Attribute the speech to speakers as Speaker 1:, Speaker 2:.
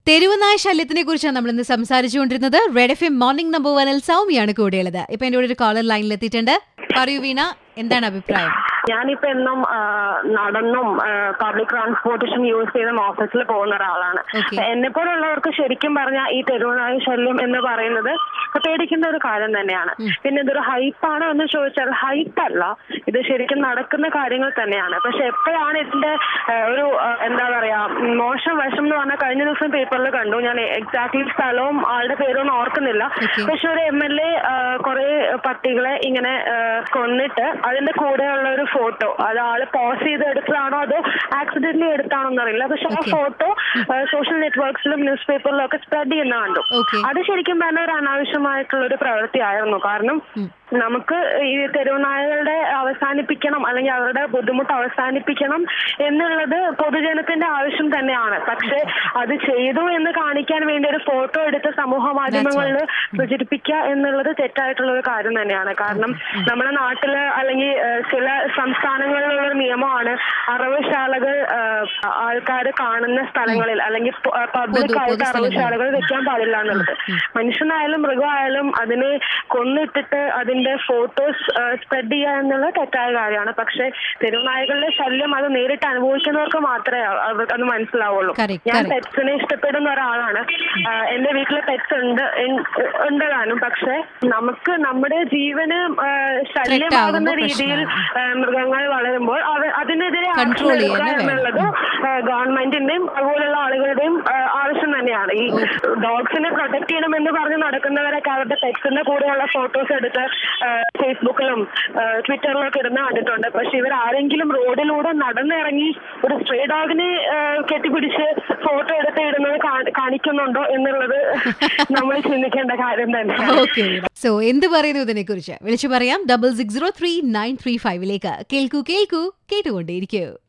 Speaker 1: തെരുവുനായ ശല്യത്തിനെ കുറിച്ചാണ് നമ്മൾ ഇന്ന് സംസാരിച്ചുകൊണ്ടിരുന്നത് red F M morning number വനിൽ സൗമ്യാണ് കൂടെയുള്ളത് ഇപ്പൊ എന്റെ കൂടെ ഒരു കോളർ ലൈനിൽ എത്തിയിട്ടുണ്ട് പറയൂ വീണ എന്താണ് അഭിപ്രായം
Speaker 2: ഞാനിപ്പോ എന്നും ആ, നടന്നും പബ്ലിക് ട്രാൻസ്പോർട്ടേഷൻ യൂസ് ചെയ്തും ഓഫീസിൽ പോകുന്ന ഒരാളാണ്
Speaker 1: Okay.
Speaker 2: എന്നെ പോലുള്ളവർക്ക് ശരിക്കും പറഞ്ഞാൽ ഈ തെരുവുനായ ശല്യം എന്ന് പറയുന്നത് പേടിക്കുന്ന ഒരു കാര്യം തന്നെയാണ് പിന്നെ ഇതൊരു ഹൈപ്പാണോ എന്ന് ചോദിച്ചാൽ ഹൈപ്പ് അല്ല ഇത് ശരിക്കും നടക്കുന്ന കാര്യങ്ങൾ തന്നെയാണ് പക്ഷെ എപ്പോഴാണ് ഇതിന്റെ ആ, ഒരു ആ, എന്താ പറയാ മോശം വശം എന്ന് പറഞ്ഞാൽ കഴിഞ്ഞ ദിവസം പേപ്പറിൽ കണ്ടു ഞാൻ എക്സാക്ട്ലി സ്ഥലവും ആളുടെ പേരൊന്നും ഓർക്കുന്നില്ല
Speaker 1: Okay.
Speaker 2: പക്ഷെ ഒരു എം എൽ എ കുറെ പട്ടികളെ ഇങ്ങനെ ആ, കൊന്നിട്ട് അതിന്റെ കൂടെയുള്ള ഒരു ഫോട്ടോ അത് ആള് പോസ് ചെയ്ത് എടുത്തതാണോ അതോ ആക്സിഡന്റലി എടുത്താണോ എന്നറിയില്ല പക്ഷെ ആ
Speaker 1: Okay.
Speaker 2: ഫോട്ടോ സോഷ്യൽ നെറ്റ്വർക്സിലും ന്യൂസ് പേപ്പറിലും ഒക്കെ സ്പ്രെഡ് ചെയ്യുന്ന കണ്ടു
Speaker 1: Okay.
Speaker 2: അത് ശരിക്കും പറഞ്ഞ ഒരു അനാവശ്യമായിട്ടുള്ള ഒരു പ്രവൃത്തിയായിരുന്നു കാരണം നമുക്ക് ഈ തെരുവുനായകളുടെ അവസാനിപ്പിക്കണം അല്ലെങ്കിൽ അവരുടെ ബുദ്ധിമുട്ട് അവസാനിപ്പിക്കണം എന്നുള്ളത് പൊതുജനത്തിന്റെ ആവശ്യം തന്നെയാണ് പക്ഷെ അത് ചെയ്തു എന്ന് കാണിക്കാൻ വേണ്ടി ഒരു ഫോട്ടോ എടുത്ത് സമൂഹ മാധ്യമങ്ങളിൽ പ്രചരിപ്പിക്കുക എന്നുള്ളത് തെറ്റായിട്ടുള്ള ഒരു കാര്യം തന്നെയാണ് കാരണം നമ്മുടെ നാട്ടില് അല്ലെങ്കിൽ ഏഹ്, ചില സംസ്ഥാനങ്ങളിലുള്ള ഒരു നിയമമാണ് അറവുശാലകൾ ആൾക്കാർ കാണുന്ന സ്ഥലങ്ങളിൽ അല്ലെങ്കിൽ പബ്ലിക്
Speaker 1: പൊതു-
Speaker 2: ആയിട്ട്
Speaker 1: പൊതുസ്ഥലങ്ങളിൽ.
Speaker 2: അറവുശാലകൾ വെക്കാൻ പാടില്ല എന്നുള്ളത് മനുഷ്യനായാലും മൃഗമായാലും അതിനെ കൊന്നിട്ടിട്ട് അതിന്റെ ഫോട്ടോസ് സ്പ്രെഡ് ചെയ്യുക എന്നുള്ളത് തെറ്റായ കാര്യമാണ് പക്ഷെ തെരുവുനായകളുടെ ശല്യം അത് നേരിട്ട് അനുഭവിക്കുന്നവർക്ക് മാത്രമേ അ- അവർക്ക് അത് മനസ്സിലാവുള്ളൂ
Speaker 1: Correct,
Speaker 2: ഞാൻ
Speaker 1: correct.
Speaker 2: പെറ്റ്സിനെ ഇഷ്ടപ്പെടുന്ന ഒരാളാണ് ആ, എന്റെ വീട്ടിലെ പെറ്റ്സ് ഉണ്ട് എൻ- ഉണ്ട് താനും പക്ഷെ നമുക്ക് നമ്മുടെ ജീവന് ആ, ശല്യമാകുന്ന
Speaker 1: ആകുമ്പോൾ
Speaker 2: രീതിയിൽ
Speaker 1: പ്രശ്നമാണ്.
Speaker 2: ആ, മൃഗങ്ങൾ വളരുമ്പോൾ അവ- അതിനെതിരെ action
Speaker 1: Control ചെയ്യാൻ
Speaker 2: എടുക്കുക
Speaker 1: വേണം.
Speaker 2: എന്നുള്ളത് ആ, ഗവൺമെന്റിന്റെയും അതുപോലുള്ള ആളുകളുടെയും ആ, ആവശ്യം തന്നെയാണ് ഈ ഡോഗ്സിനെ പ്രൊട്ടക്ട് ചെയ്യണം എന്ന് പറഞ്ഞ് നടക്കുന്നവരൊക്കെ അവരുടെ പെറ്റ്സിന്റെ കൂടെയുള്ള ഫോട്ടോസ് എടുത്ത് ആ, ഫേസ്ബുക്കിലും ആ, ട്വിറ്ററിലും ഒക്കെ ഇടുന്ന കണ്ടിട്ടുണ്ട് പക്ഷെ ഇവർ ആരെങ്കിലും റോഡിലൂടെ നടന്നിറങ്ങി ഒരു സ്ട്രേ ഡോഗിനെ ആ, കെട്ടിപ്പിടിച്ച് ഫോട്ടോ എടുത്ത് ഇടുന്നത് കാ- കാണിക്കുന്നുണ്ടോ എന്നുള്ളത് നമ്മൾ ചിന്തിക്കേണ്ട കാര്യം തന്നെയാണ്
Speaker 1: ഓക്കെ സോ എന്ത് പറയുന്നു ഇതിനെ കുറിച്ച് വിളിച്ചു പറയാം double six zero three nine three ഫൈവിലേക്ക് കേൾക്കൂ കേൾക്കൂ കേട്ടുകൊണ്ടേയിരിക്കൂ